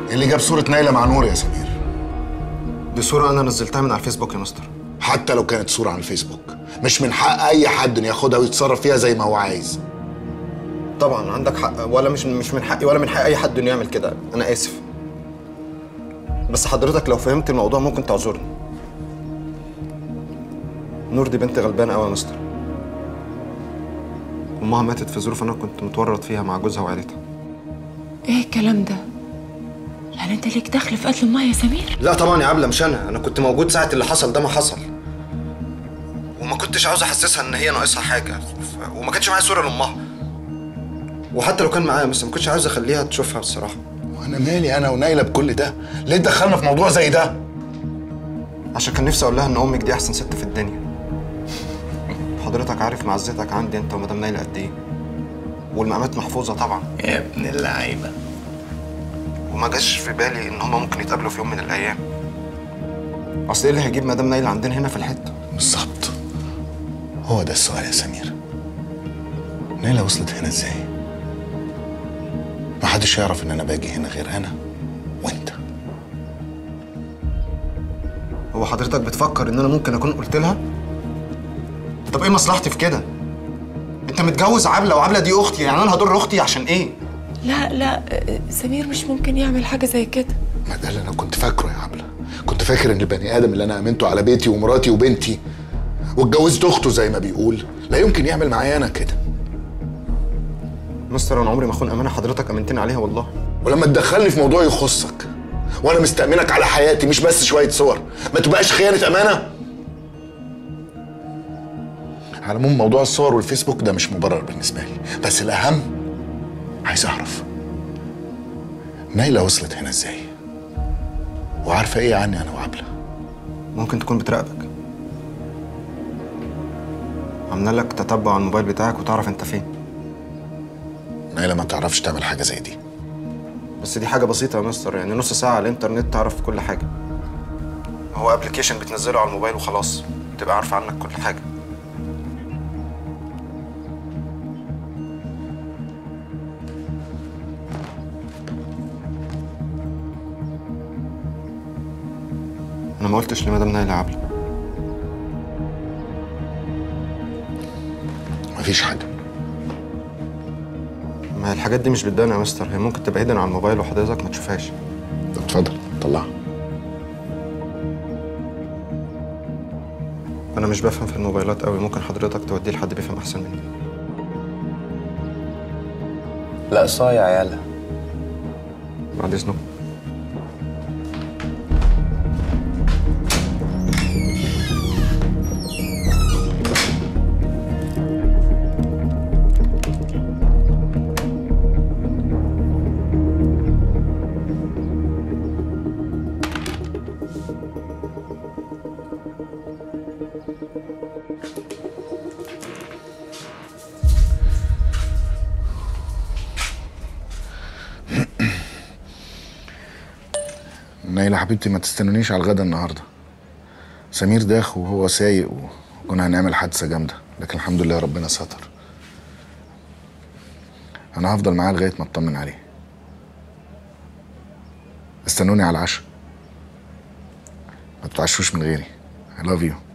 اللي جاب صورة نايلة مع نور يا سمير دي صورة أنا نزلتها من على الفيسبوك يا مستر حتى لو كانت صورة على الفيسبوك مش من حق أي حد إنه ياخدها ويتصرف فيها زي ما هو عايز طبعا عندك حق ولا مش مش من حقي ولا من حق أي حد إنه يعمل كده أنا آسف بس حضرتك لو فهمت الموضوع ممكن تعذرني نور دي بنت غلبانة أوي يا مستر أمها ماتت في ظروف أنا كنت متورط فيها مع جوزها وعيلتها ايه الكلام ده يعني انت ليك دخل في قتل امها يا سمير لا طبعا يا عبلة مش أنا أنا كنت موجود ساعة اللي حصل ده ما حصل وما كنتش عاوز أحسسها إن هي ناقصها حاجة ف- وما كانش معايا صورة لأمها وحتى لو كان معايا بس ما كنتش عاوز أخليها تشوفها الصراحة وأنا مالي أنا ونايلة بكل ده ليه دخلنا في موضوع زي ده عشان كان نفسي أقول لها إن أمك دي أحسن ست في الدنيا حضرتك عارف معزتك عندي أنت ومدام نايلة قد إيه والمقامات محفوظة طبعا يا ابن اللعيبه وما جاش في بالي إن هما ممكن يتقابلوا في يوم من الأيام أصل إيه اللي هيجيب مدام نايلة عندنا هنا في الحتة بالظبط هو ده السؤال يا سمير نايلة وصلت هنا ازاي؟ محدش يعرف ان انا باجي هنا غير انا وانت هو حضرتك بتفكر ان انا ممكن اكون قلت لها طب ايه مصلحتي في كده انت متجوز عبله وعبله دي اختي يعني انا هضر اختي عشان ايه لا لا آه، سمير مش ممكن يعمل حاجه زي كده ما ده اللي انا كنت فاكره يا عبله كنت فاكر ان البني ادم اللي انا امنته على بيتي ومراتي وبنتي واتجوزت اخته زي ما بيقول لا يمكن يعمل معايا انا كده مستر انا عمري ما اخون امانه حضرتك امنتني عليها والله ولما تدخلني في موضوع يخصك وانا مستأمنك على حياتي مش بس شويه صور ما تبقاش خيانه امانه على العموم موضوع الصور والفيسبوك ده مش مبرر بالنسبه لي بس الاهم عايز اعرف نايله وصلت هنا ازاي وعارفه ايه عني انا وعبله ممكن تكون بتراقبك عامله لك تتبع على الموبايل بتاعك وتعرف انت فين نايله ما تعرفش تعمل حاجه زي دي بس دي حاجه بسيطه يا مستر يعني نص ساعه على الانترنت تعرف كل حاجه هو ابلكيشن بتنزله على الموبايل وخلاص تبقى عارفه عنك كل حاجه انا ما قلتش لمدام نايلة عبله مفيش حاجه ما هي الحاجات دي مش بتبان يا مستر هي ممكن تبقى هيدن على الموبايل وحضرتك ما تشوفهاش طب اتفضل طلعها انا مش بفهم في الموبايلات قوي ممكن حضرتك توديه لحد بيفهم احسن مني لا صايع يالا بعد اذنك نايلة حبيبتي ما تستنونيش على الغدا النهارده سمير داخ وهو سايق وكنا هنعمل حادثة جامدة لكن الحمد لله ربنا ستر أنا هفضل معاه لغاية ما أطمن عليه استنوني على العشاء ما تتعشوش من غيري I love you